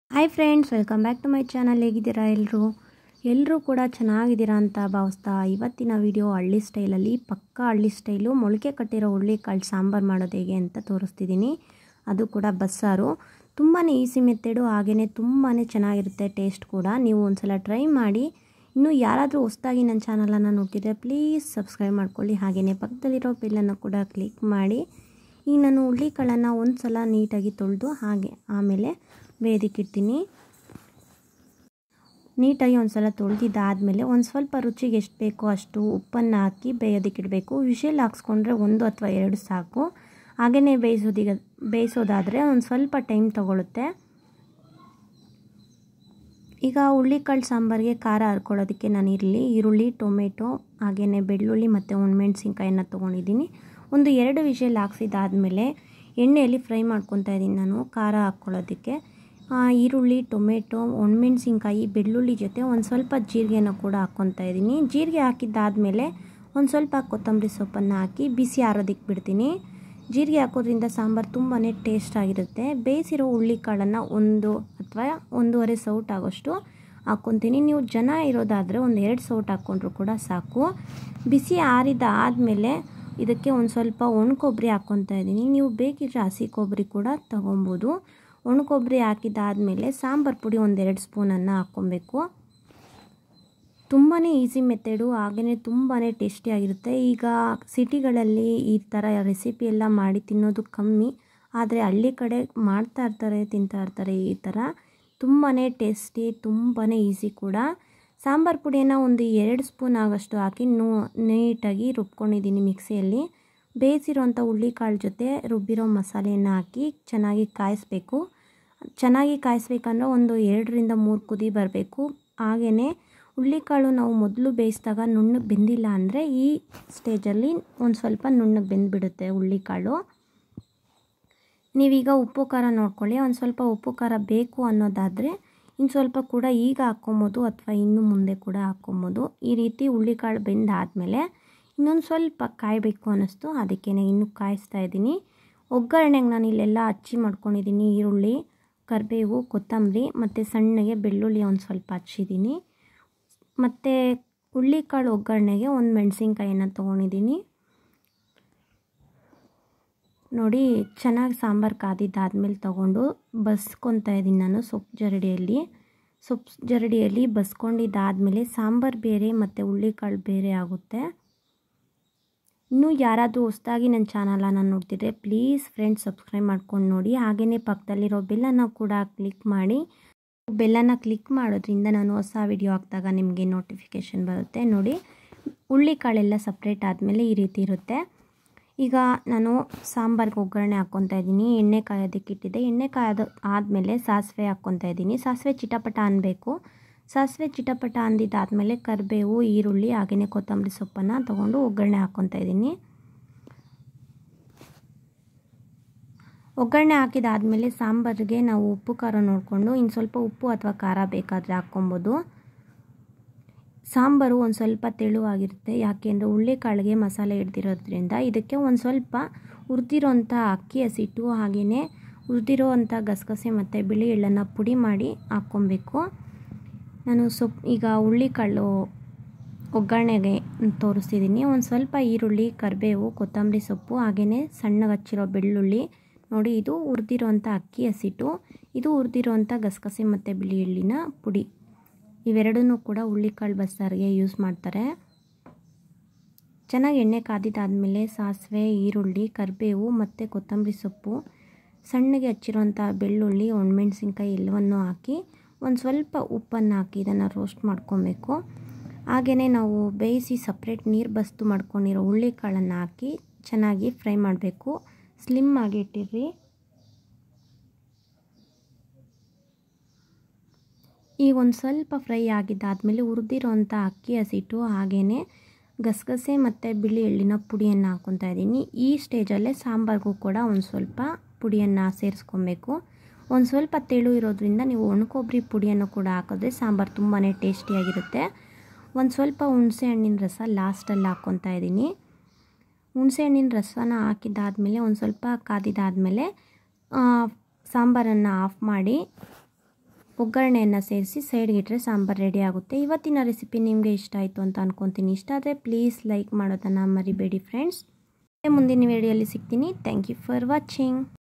hi friends welcome back to my channel ಹೇಗಿದ್ದೀರಾ ಎಲ್ಲರೂ ಎಲ್ಲರೂ ಕೂಡ ಚೆನ್ನಾಗಿದ್ದೀರಾ ಅಂತ ಭಾವಿಸ್ತಾ ಇವತ್ತಿನ ವಿಡಿಯೋ ಹಳ್ಳಿ ಸ್ಟೈಲಲ್ಲಿ ಪಕ್ಕಾ ಹಳ್ಳಿ ಸ್ಟೈಲು ಮೊಳಕೆ ಕಟ್ಟಿರೋ ಹುರುಳಿಕಾಳು ಸಾಂಬಾರು ಮಾಡೋದು ಹೇಗೆ ಅಂತ ತೋರಿಸ್ತಿದ್ದೀನಿ ಅದು ಕೂಡ ಬಸ್ಸಾರು ತುಂಬಾ ಈಸಿ ಮೆಥಡು ಹಾಗೆಯೇ ತುಂಬಾ ಚೆನ್ನಾಗಿರುತ್ತೆ ಟೇಸ್ಟ್ ಕೂಡ ನೀವು ಒಂದ್ಸಲ ಟ್ರೈ ಮಾಡಿ ಇನ್ನು ಯಾರಾದರೂ ಹೊಸ್ದಾಗಿ ನನ್ನ ಚಾನಲನ್ನು ನೋಡ್ತಿದ್ರೆ ಪ್ಲೀಸ್ ಸಬ್ಸ್ಕ್ರೈಬ್ ಮಾಡ್ಕೊಳ್ಳಿ ಹಾಗೆಯೇ ಪಕ್ಕದಲ್ಲಿರೋ ಬೆಲ್ಲನ್ನು ಕೂಡ ಕ್ಲಿಕ್ ಮಾಡಿ ಈಗ ನಾನು ಹುರುಳಿಕಾಳನ್ನು ಒಂದು ಸಲ ನೀಟಾಗಿ ತೊಳೆದು ಹಾಗೆ ಆಮೇಲೆ ಬೇಯೋದಕ್ಕಿಡ್ತೀನಿ ನೀಟಾಗಿ ಒಂದು ಸಲ ತೊಳೆದಿದ್ದಾದಮೇಲೆ ಒಂದು ಸ್ವಲ್ಪ ರುಚಿಗೆ ಎಷ್ಟು ಬೇಕೋ ಅಷ್ಟು ಉಪ್ಪನ್ನು ಹಾಕಿ ಬೇಯೋದಕ್ಕಿಡಬೇಕು ವಿಷಲ್ ಹಾಕ್ಸ್ಕೊಂಡ್ರೆ ಒಂದು ಅಥವಾ ಎರಡು ಸಾಕು ಹಾಗೆಯೇ ಬೇಯಿಸೋದೀಗ ಬೇಯಿಸೋದಾದರೆ ಒಂದು ಸ್ವಲ್ಪ ಟೈಮ್ ತೊಗೊಳುತ್ತೆ ಈಗ ಹುರುಳಿಕಾಳು ಸಾಂಬಾರಿಗೆ ಖಾರ ಹರ್ಕೊಳ್ಳೋದಕ್ಕೆ ನಾನು ಇರಲಿ ಈರುಳ್ಳಿ ಟೊಮೆಟೊ ಹಾಗೆಯೇ ಬೆಳ್ಳುಳ್ಳಿ ಮತ್ತು ಒಣಮೆಣ್ಸಿನ್ಕಾಯನ್ನು ತೊಗೊಂಡಿದ್ದೀನಿ ಒಂದು ಎರಡು ವಿಷಲ್ ಹಾಕ್ಸಿದಾದಮೇಲೆ ಎಣ್ಣೆಯಲ್ಲಿ ಫ್ರೈ ಮಾಡ್ಕೊತಾ ಇದ್ದೀನಿ ನಾನು ಖಾರ ಹಾಕ್ಕೊಳ್ಳೋದಕ್ಕೆ ಈರುಳ್ಳಿ ಟೊಮೆಟೊ ಒಣಮೆಣ್ಸಿನ್ಕಾಯಿ ಬೆಳ್ಳುಳ್ಳಿ ಜೊತೆ ಒಂದು ಸ್ವಲ್ಪ ಜೀರಿಗೆನ ಕೂಡ ಹಾಕ್ಕೊತಾ ಇದ್ದೀನಿ ಜೀರಿಗೆ ಹಾಕಿದ್ದಾದಮೇಲೆ ಒಂದು ಸ್ವಲ್ಪ ಕೊತ್ತಂಬರಿ ಸೊಪ್ಪನ್ನು ಹಾಕಿ ಬಿಸಿ ಆರೋದಕ್ಕೆ ಬಿಡ್ತೀನಿ ಜೀರಿಗೆ ಹಾಕೋದ್ರಿಂದ ಸಾಂಬಾರು ತುಂಬಾ ಟೇಸ್ಟ್ ಆಗಿರುತ್ತೆ ಬೇಯಿಸಿರೋ ಹುರುಳಿಕಾಳನ್ನು ಒಂದು ಅಥವಾ ಒಂದೂವರೆ ಸೌಟ್ ಆಗೋಷ್ಟು ಹಾಕ್ಕೊತೀನಿ ನೀವು ಜನ ಇರೋದಾದರೆ ಒಂದು ಎರಡು ಸೌಟ್ ಹಾಕ್ಕೊಂಡ್ರು ಕೂಡ ಸಾಕು ಬಿಸಿ ಆರಿದ ಆದಮೇಲೆ ಇದಕ್ಕೆ ಒಂದು ಸ್ವಲ್ಪ ಒಣ ಕೊಬ್ಬರಿ ಹಾಕ್ಕೊತಾ ಇದ್ದೀನಿ ನೀವು ಬೇಕಿದ್ರೆ ಹಸಿ ಕೊಬ್ಬರಿ ಕೂಡ ತೊಗೊಬೋದು ಒಣ ಕೊಬ್ಬರಿ ಹಾಕಿದ್ದಾದಮೇಲೆ ಸಾಂಬಾರು ಪುಡಿ ಒಂದೆರಡು ಸ್ಪೂನನ್ನು ಹಾಕ್ಕೊಬೇಕು ತುಂಬಾ ಈಸಿ ಮೆಥಡು ಹಾಗೆಯೇ ತುಂಬಾ ಟೇಸ್ಟಿಯಾಗಿರುತ್ತೆ ಈಗ ಸಿಟಿಗಳಲ್ಲಿ ಈ ಥರ ರೆಸಿಪಿ ಎಲ್ಲ ಮಾಡಿ ತಿನ್ನೋದು ಕಮ್ಮಿ ಆದರೆ ಹಳ್ಳಿ ಕಡೆ ಮಾಡ್ತಾ ಇರ್ತಾರೆ ತಿಂತಾ ಇರ್ತಾರೆ ಈ ಥರ ತುಂಬಾ ಟೇಸ್ಟಿ ತುಂಬಾ ಈಸಿ ಕೂಡ ಸಾಂಬಾರು ಪುಡಿಯನ್ನು ಒಂದು ಎರಡು ಸ್ಪೂನ್ ಆಗೋಷ್ಟು ಹಾಕಿ ನೂ ನೀಟಾಗಿ ರುಬ್ಕೊಂಡಿದ್ದೀನಿ ಮಿಕ್ಸಿಯಲ್ಲಿ ಬೇಯಿಸಿರೋಂಥ ಹುರುಳಿಕಾಳು ಜೊತೆ ರುಬ್ಬಿರೋ ಮಸಾಲೆಯನ್ನು ಹಾಕಿ ಚೆನ್ನಾಗಿ ಕಾಯಿಸ್ಬೇಕು ಚೆನ್ನಾಗಿ ಕಾಯಿಸ್ಬೇಕಂದ್ರೆ ಒಂದು ಎರಡರಿಂದ ಮೂರು ಕುದಿ ಬರಬೇಕು ಹಾಗೆಯೇ ಹುರುಳಿಕಾಳು ನಾವು ಮೊದಲು ಬೇಯಿಸಿದಾಗ ನುಣ್ಣಗೆ ಬೆಂದಿಲ್ಲ ಅಂದರೆ ಈ ಸ್ಟೇಜಲ್ಲಿ ಒಂದು ಸ್ವಲ್ಪ ನುಣ್ಣಗೆ ಬೆಂದುಬಿಡುತ್ತೆ ಹುರುಳಿಕಾಳು ನೀವೀಗ ಉಪ್ಪು ಖಾರ ನೋಡ್ಕೊಳ್ಳಿ ಒಂದು ಸ್ವಲ್ಪ ಉಪ್ಪು ಖಾರ ಬೇಕು ಅನ್ನೋದಾದರೆ ಇನ್ನು ಸ್ವಲ್ಪ ಕೂಡ ಈಗ ಹಾಕ್ಕೊಬೋದು ಅಥವಾ ಇನ್ನು ಮುಂದೆ ಕೂಡ ಹಾಕ್ಕೊಬೋದು ಈ ರೀತಿ ಹುರುಳಿಕಾಳು ಬೆಂದಾದಮೇಲೆ ಇನ್ನೊಂದು ಸ್ವಲ್ಪ ಕಾಯಬೇಕು ಅನ್ನಿಸ್ತು ಅದಕ್ಕೇ ಇನ್ನೂ ಕಾಯಿಸ್ತಾ ಇದ್ದೀನಿ ಒಗ್ಗರಣೆಗೆ ನಾನು ಇಲ್ಲೆಲ್ಲ ಹಚ್ಚಿ ಮಾಡ್ಕೊಂಡಿದ್ದೀನಿ ಈರುಳ್ಳಿ ಕರಿಬೇವು ಕೊತ್ತಂಬರಿ ಮತ್ತು ಸಣ್ಣಗೆ ಬೆಳ್ಳುಳ್ಳಿ ಒಂದು ಸ್ವಲ್ಪ ಹಚ್ಚಿದ್ದೀನಿ ಮತ್ತು ಹುರುಳಿಕಾಳು ಒಗ್ಗರಣೆಗೆ ಒಂದು ಮೆಣಸಿನ್ಕಾಯಿನ ತೊಗೊಂಡಿದ್ದೀನಿ ನೋಡಿ ಚೆನ್ನಾಗಿ ಸಾಂಬಾರು ಕಾದಿದ್ದಾದ್ಮೇಲೆ ತೊಗೊಂಡು ಬಸ್ಕೊತಾ ಇದ್ದೀನಿ ನಾನು ಸೊಪ್ಪು ಜರಡಿಯಲ್ಲಿ ಸೊಪ್ಪು ಜರಡಿಯಲ್ಲಿ ಬಸ್ಕೊಂಡಿದ್ದಾದಮೇಲೆ ಸಾಂಬಾರು ಬೇರೆ ಮತ್ತು ಹುರುಳಿಕಾಳು ಬೇರೆ ಆಗುತ್ತೆ ಇನ್ನೂ ಯಾರಾದರೂ ಹೊಸ್ದಾಗಿ ನನ್ನ ಚಾನಲನ್ನು ನೋಡ್ತಿದ್ರೆ ಪ್ಲೀಸ್ ಫ್ರೆಂಡ್ಸ್ ಸಬ್ಸ್ಕ್ರೈಬ್ ಮಾಡ್ಕೊಂಡು ನೋಡಿ ಹಾಗೆಯೇ ಪಕ್ಕದಲ್ಲಿರೋ ಬೆಲ್ಲನ್ನು ಕೂಡ ಕ್ಲಿಕ್ ಮಾಡಿ ಬೆಲ್ಲನ ಕ್ಲಿಕ್ ಮಾಡೋದ್ರಿಂದ ನಾನು ಹೊಸ ವಿಡಿಯೋ ಹಾಕಿದಾಗ ನಿಮಗೆ ನೋಟಿಫಿಕೇಷನ್ ಬರುತ್ತೆ ನೋಡಿ ಹುರುಳಿಕಾಳೆಲ್ಲ ಸಪ್ರೇಟ್ ಆದಮೇಲೆ ಈ ರೀತಿ ಇರುತ್ತೆ ಈಗ ನಾನು ಸಾಂಬಾರ್ಗೆ ಒಗ್ಗರಣೆ ಹಾಕ್ಕೊತಾ ಇದ್ದೀನಿ ಎಣ್ಣೆ ಕಾಯೋದಕ್ಕೆ ಇಟ್ಟಿದ್ದೆ ಎಣ್ಣೆ ಕಾಯೋದು ಆದಮೇಲೆ ಸಾಸಿವೆ ಹಾಕ್ಕೊತಾ ಇದ್ದೀನಿ ಸಾಸಿವೆ ಚಿಟಪಟ ಅನ್ನಬೇಕು ಸಾಸಿವೆ ಚಿಟಪಟ ಅಂದಿದ್ದಾದಮೇಲೆ ಕರಿಬೇವು ಈರುಳ್ಳಿ ಹಾಗೆಯೇ ಕೊತ್ತಂಬರಿ ಸೊಪ್ಪನ್ನು ತೊಗೊಂಡು ಒಗ್ಗರಣೆ ಹಾಕ್ಕೊತಾ ಇದ್ದೀನಿ ಒಗ್ಗರಣೆ ಹಾಕಿದಾದಮೇಲೆ ಸಾಂಬಾರಿಗೆ ನಾವು ಉಪ್ಪು ಖಾರ ನೋಡಿಕೊಂಡು ಇನ್ನು ಸ್ವಲ್ಪ ಉಪ್ಪು ಅಥವಾ ಖಾರ ಬೇಕಾದರೆ ಹಾಕ್ಕೊಬೋದು ಸಾಂಬಾರು ಒಂದು ಸ್ವಲ್ಪ ತೆಳುವಾಗಿರುತ್ತೆ ಯಾಕೆಂದರೆ ಹುರುಳಿಕಾಳಿಗೆ ಮಸಾಲೆ ಹಿಡ್ದಿರೋದ್ರಿಂದ ಇದಕ್ಕೆ ಒಂದು ಸ್ವಲ್ಪ ಹುರಿದಿರೋಂಥ ಅಕ್ಕಿ ಹಸಿಟ್ಟು ಹಾಗೆಯೇ ಹುರಿದಿರೋವಂಥ ಗಸಗಸೆ ಮತ್ತು ಬಿಳಿ ಎಳ್ಳನ್ನು ಪುಡಿ ಮಾಡಿ ಹಾಕ್ಕೊಬೇಕು ನಾನು ಸೊಪ್ಪು ಈಗ ಹುರುಳಿಕಾಳು ಒಗ್ಗರಣೆಗೆ ತೋರಿಸ್ತಿದ್ದೀನಿ ಒಂದು ಸ್ವಲ್ಪ ಈರುಳ್ಳಿ ಕರಿಬೇವು ಕೊತ್ತಂಬರಿ ಸೊಪ್ಪು ಹಾಗೆಯೇ ಸಣ್ಣಗೆ ಹಚ್ಚಿರೋ ಬೆಳ್ಳುಳ್ಳಿ ನೋಡಿ ಇದು ಹುರಿದಿರೋಂಥ ಅಕ್ಕಿ ಹಸಿಟ್ಟು ಇದು ಹುರಿದಿರೋಂಥ ಗಸಗಸೆ ಮತ್ತು ಬಿಳಿ ಎಳ್ಳಿನ ಪುಡಿ ಇವೆರಡನ್ನೂ ಕೂಡ ಹುರುಳಿಕಾಳು ಬಸ್ಸಾರಿಗೆ ಯೂಸ್ ಮಾಡ್ತಾರೆ ಚೆನ್ನಾಗಿ ಎಣ್ಣೆ ಕಾದಿದ್ದಾದಮೇಲೆ ಸಾಸಿವೆ ಈರುಳ್ಳಿ ಕರಿಬೇವು ಮತ್ತು ಕೊತ್ತಂಬರಿ ಸೊಪ್ಪು ಸಣ್ಣಗೆ ಹಚ್ಚಿರೋಂಥ ಬೆಳ್ಳುಳ್ಳಿ ಒಣಮೆಣ್ಸಿನ್ಕಾಯಿ ಎಲ್ಲವನ್ನೂ ಹಾಕಿ ಒಂದು ಸ್ವಲ್ಪ ಉಪ್ಪನ್ನು ಹಾಕಿ ಇದನ್ನು ರೋಸ್ಟ್ ಮಾಡ್ಕೊಬೇಕು ಹಾಗೆಯೇ ನಾವು ಬೇಯಿಸಿ ಸಪ್ರೇಟ್ ನೀರು ಬಸ್ತು ಮಾಡ್ಕೊಂಡಿರೋ ಹುರುಳಿಕಾಳನ್ನು ಹಾಕಿ ಚೆನ್ನಾಗಿ ಫ್ರೈ ಮಾಡಬೇಕು ಸ್ಲಿಮ್ ಆಗಿ ಇಟ್ಟಿರ್ರಿ ಈಗ ಒಂದು ಸ್ವಲ್ಪ ಫ್ರೈ ಆಗಿದ್ದಾದಮೇಲೆ ಹುರಿದಿರೋಂಥ ಅಕ್ಕಿ ಹಸಿಟ್ಟು ಹಾಗೆಯೇ ಗಸಗಸೆ ಮತ್ತು ಬಿಳಿ ಎಳ್ಳಿನ ಪುಡಿಯನ್ನು ಹಾಕ್ಕೊತಾ ಇದ್ದೀನಿ ಈ ಸ್ಟೇಜಲ್ಲೇ ಸಾಂಬಾರಿಗೂ ಕೂಡ ಒಂದು ಸ್ವಲ್ಪ ಪುಡಿಯನ್ನು ಸೇರಿಸ್ಕೊಬೇಕು ಒಂದು ಸ್ವಲ್ಪ ತೆಳು ಇರೋದ್ರಿಂದ ನೀವು ಒಣಕೊಬ್ಬರಿ ಪುಡಿಯನ್ನು ಕೂಡ ಹಾಕಿದ್ರೆ ಸಾಂಬಾರು ತುಂಬಾ ಟೇಸ್ಟಿಯಾಗಿರುತ್ತೆ ಒಂದು ಸ್ವಲ್ಪ ಹುಣಸೆ ಹಣ್ಣಿನ ರಸ ಲಾಸ್ಟಲ್ಲಿ ಹಾಕ್ಕೊತಾ ಇದ್ದೀನಿ ಹುಣಸೆ ಹಣ್ಣಿನ ರಸನ ಹಾಕಿದ್ದಾದಮೇಲೆ ಒಂದು ಸ್ವಲ್ಪ ಕಾದಿದ್ದಾದಮೇಲೆ ಸಾಂಬಾರನ್ನು ಆಫ್ ಮಾಡಿ ಒಗ್ಗರಣೆಯನ್ನು ಸೇರಿಸಿ ಸೈಡ್ಗೆ ಇಟ್ಟರೆ ಸಾಂಬಾರು ರೆಡಿ ಆಗುತ್ತೆ ಇವತ್ತಿನ ರೆಸಿಪಿ ನಿಮಗೆ ಇಷ್ಟ ಆಯಿತು ಅಂತ ಅನ್ಕೊತೀನಿ ಇಷ್ಟ ಆದರೆ ಪ್ಲೀಸ್ ಲೈಕ್ ಮಾಡೋದನ್ನು ಮರಿಬೇಡಿ ಫ್ರೆಂಡ್ಸ್ ಮುಂದಿನ ವಿಡಿಯೋಲಿ ಸಿಗ್ತೀನಿ ಥ್ಯಾಂಕ್ ಯು ಫಾರ್ ವಾಚಿಂಗ್